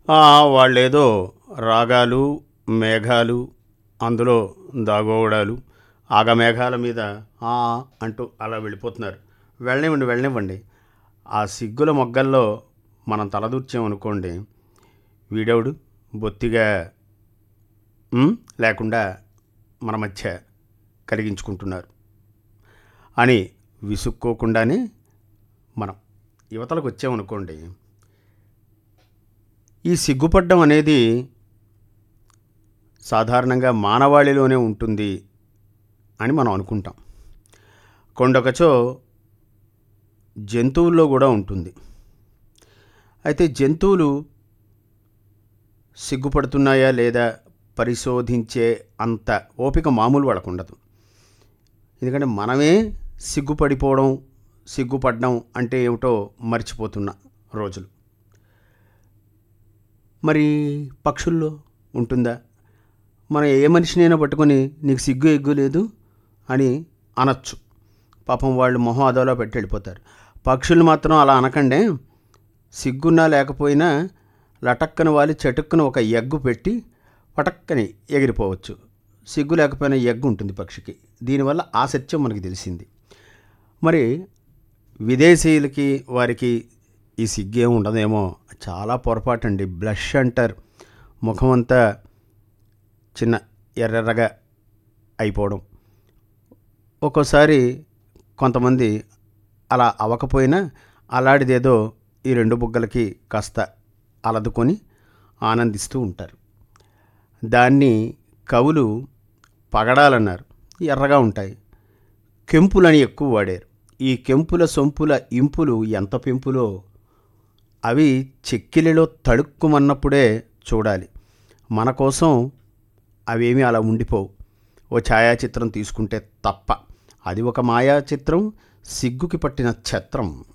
వాళ్ళేదో రాగాలు మేఘాలు అందులో దాగోవడాలు ఆగమేఘాల మీద ఆ అంటూ అలా వెళ్ళిపోతున్నారు వెళ్ళనివ్వండి వెళ్ళనివ్వండి ఆ సిగ్గుల మొగ్గల్లో మనం తలదూర్చామనుకోండి వీడెవడు బొత్తిగా ఉమ్, లేకుండా మన మధ్య కలిగించుకుంటున్నారు అని విసుక్కోకుండానే మనం యువతలకు వచ్చామనుకోండి ఈ సిగ్గుపడ్డం అనేది సాధారణంగా మానవాళిలోనే ఉంటుంది అని మనం అనుకుంటాం కొండొకచో జంతువుల్లో కూడా ఉంటుంది అయితే జంతువులు సిగ్గుపడుతున్నాయా లేదా పరిశోధించే అంత ఓపిక మామూలు వాళ్ళకు ఉండదు ఎందుకంటే మనమే సిగ్గుపడిపోవడం సిగ్గుపడడం అంటే ఏమిటో మర్చిపోతున్న రోజులు మరి పక్షుల్లో ఉంటుందా మనం ఏ మనిషినైనా పట్టుకొని నీకు సిగ్గు ఎగ్గు లేదు అని అనొచ్చు పాపం వాళ్ళు మొహం అదోలా పెట్టి వెళ్ళిపోతారు పక్షులు మాత్రం అలా అనకండే సిగ్గున్నా లేకపోయినా లటక్కన వాలి చటుక్కున ఒక ఎగ్గు పెట్టి పటక్కని ఎగిరిపోవచ్చు సిగ్గు లేకపోయినా ఎగ్గు ఉంటుంది పక్షికి దీనివల్ల ఆ సత్యం మనకి తెలిసింది మరి విదేశీయులకి వారికి ఈ సిగ్గేం ఉండదేమో చాలా పొరపాటు అండి బ్లష్ అంటారు ముఖం అంతా చిన్న ఎర్రెర్రగా అయిపోవడం ఒక్కోసారి కొంతమంది అలా అవ్వకపోయినా అలాంటిదేదో ఈ రెండు బుగ్గలకి కాస్త అలదుకొని ఆనందిస్తూ ఉంటారు దాన్ని కవులు పగడాలన్నారు ఎర్రగా ఉంటాయి కెంపులని ఎక్కువ వాడారు ఈ కెంపుల సొంపుల ఇంపులు ఎంత పెంపులో అవి చెక్కిలిలో తడుక్కుమన్నప్పుడే చూడాలి మన కోసం అవేమీ అలా ఉండిపోవు ఓ ఛాయాచిత్రం తీసుకుంటే తప్ప అది ఒక మాయా చిత్రం సిగ్గుకి పట్టిన ఛత్రం